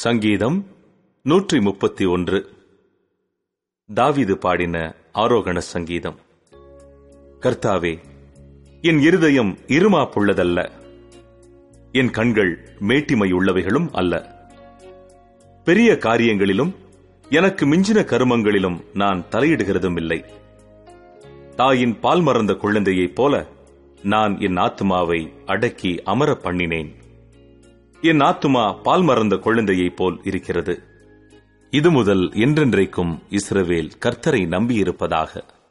சங்கீதம் நூற்றி முப்பத்தி ஒன்று தாவீது பாடின ஆரோகண சங்கீதம் கர்த்தாவே என் இருதயம் இருமாப்புள்ளதல்ல என் கண்கள் மேட்டிமையுள்ளவைகளும் அல்ல பெரிய காரியங்களிலும் எனக்கு மிஞ்சின கருமங்களிலும் நான் தலையிடுகிறதும் இல்லை தாயின் பால் மறந்த குழந்தையைப் போல நான் என் ஆத்துமாவை அடக்கி அமர பண்ணினேன் என் ஆத்துமா பால் மறந்த குழந்தையைப் போல் இருக்கிறது இது முதல் என்றென்றைக்கும் இஸ்ரவேல் கர்த்தரை நம்பியிருப்பதாக